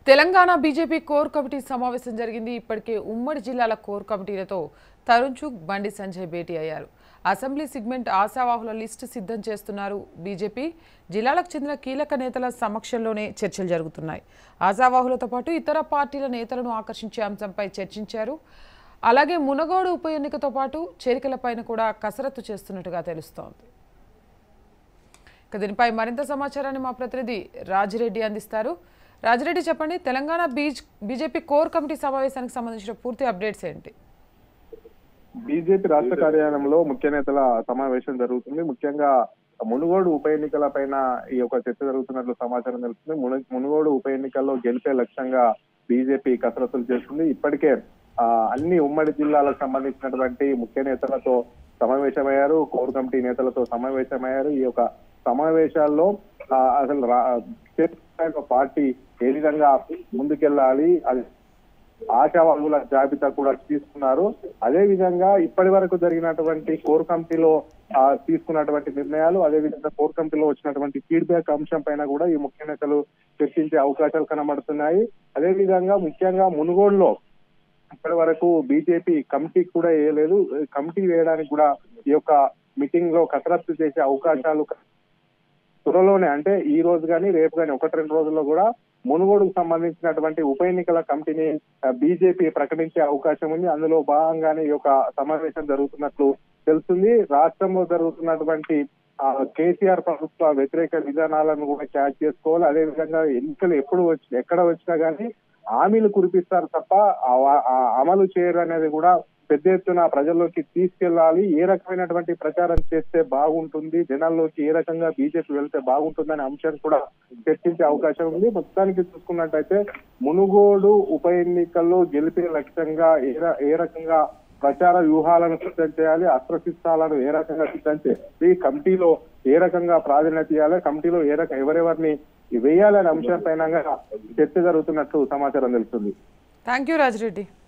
Telangana BJP core committee సమావేశం జరిగింది ఇప్పటికే ఉమ్మడి జిల్లాల కోర్ కమిటీలతో తరుణ్ చుక్ బండి సంజయ్ భేటీ అయ్యారు అసెంబ్లీ సిగ్మెంట్ ఆశావాహుల లిస్టు సిద్ధం చేస్తున్నారు బీజేపీ జిల్లాలకు చెందిన కీలక నేతల సమక్షంలోనే చర్చలు జరుగుతున్నాయి ఆశావాహులతో పాటు ఇతర పార్టీల నేతలను ఆకర్షించే అంశంపై చర్చించారు అలాగే మునగోడు ఉప ఎన్నికతో పాటు చేరికలపైన కూడా కసరత్తు చేస్తున్నట్టుగా తెలుస్తోంది ఇక దీనిపై మరింత సమాచారాన్ని మా ప్రతినిధి రాజిరెడ్డి అందిస్తారు రాజిరెడ్డి చెప్పండి తెలంగాణ బీజ్ బీజేపీ కోర్ కమిటీ సమావేశానికి సంబంధించిన పూర్తి అప్డేట్స్ ఏంటి బీజేపీ రాష్ట్ర కార్యాలయంలో ముఖ్య నేతల సమావేశం జరుగుతుంది ముఖ్యంగా మునుగోడు ఉప ఎన్నికల పైన ఈ యొక్క చర్చ జరుగుతున్నట్లు సమాచారం తెలుస్తుంది మును- మునుగోడు ఉప ఎన్నికల్లో గెలిపే లక్ష్యంగా బీజేపీ కసరత్తులు చేస్తుంది ఇప్పటికే ఆ, అన్ని ఉమ్మడి జిల్లాలకు సంబంధించినటువంటి ముఖ్య నేతలతో సమావేశమయ్యారు కోర్ కమిటీ నేతలతో సమావేశమయ్యారు ఈ యొక్క సమావేశాల్లో ఆ, అసలు రా- స్టేట్ స్థాయిలో పార్టీ ఏ విధంగా ముందుకెళ్ళాలి అది ఆశావాహుల జాబితా కూడా తీసుకున్నారు అదే విధంగా ఇప్పటి వరకు జరిగినటువంటి కోర్ కమిటీలో ఆ, తీసుకున్నటువంటి నిర్ణయాలు అదే విధంగా కోర్ కమిటీలో వచ్చినటువంటి ఫీడ్బ్యాక్ అంశం పైన కూడా ఈ ముఖ్య నేతలు చర్చించే అవకాశాలు కనబడుతున్నాయి అదే విధంగా ముఖ్యంగా మునుగోడులో ఇప్పటి వరకు బీజేపీ కమిటీ కూడా వేయలేదు కమిటీ వేయడానికి కూడా ఈ యొక్క మీటింగ్ లో కసరత్తు చేసే అవకాశాలు త్వరలోనే అంటే ఈ రోజు కానీ రేపు కానీ ఒకటి రెండు రోజుల్లో కూడా మునుగోడుకు సంబంధించినటువంటి ఉప ఎన్నికల కమిటీని బీజేపీ ప్రకటించే అవకాశం ఉంది అందులో భాగంగానే ఈ యొక్క సమావేశం జరుగుతున్నట్లు తెలుస్తుంది రాష్ట్రంలో జరుగుతున్నటువంటి ఆ, కేసీఆర్ ప్రభుత్వ వ్యతిరేక విధానాలను కూడా క్యాచ్ చేసుకోవాలి అదే విధంగా ఎన్నికలు ఎప్పుడు వచ్చి ఎక్కడ వచ్చినా గానీ హామీలు కురిపిస్తారు తప్ప ఆ వా- ఆ అమలు చేయరు అనేది కూడా పెద్ద ఎత్తున ప్రజల్లోకి తీసుకెళ్లాలి ఏ రకమైనటువంటి ప్రచారం చేస్తే బాగుంటుంది జనాల్లోకి ఏ రకంగా బీజేపీ వెళ్తే బాగుంటుందనే అంశాన్ని కూడా చర్చించే అవకాశం ఉంది మొత్తానికి చూసుకున్నట్టయితే మునుగోడు ఉప ఎన్నికల్లో గెలిపే లక్ష్యంగా ఏ ర- ఏ రకంగా ప్రచార వ్యూహాలను సిద్ధం చేయాలి అస్త్రశిస్తాలను ఏ రకంగా సిద్ధం చేయాలి ఈ కమిటీలో ఏ రకంగా ప్రాధాన్యత ఇవ్వాలి కమిటీలో ఏ రకం ఎవరెవరిని వేయాలనే అంశం పైన చర్చ జరుగుతున్నట్లు సమాచారం తెలుస్తుంది థ్యాంక్ యూ రాజిరెడ్డి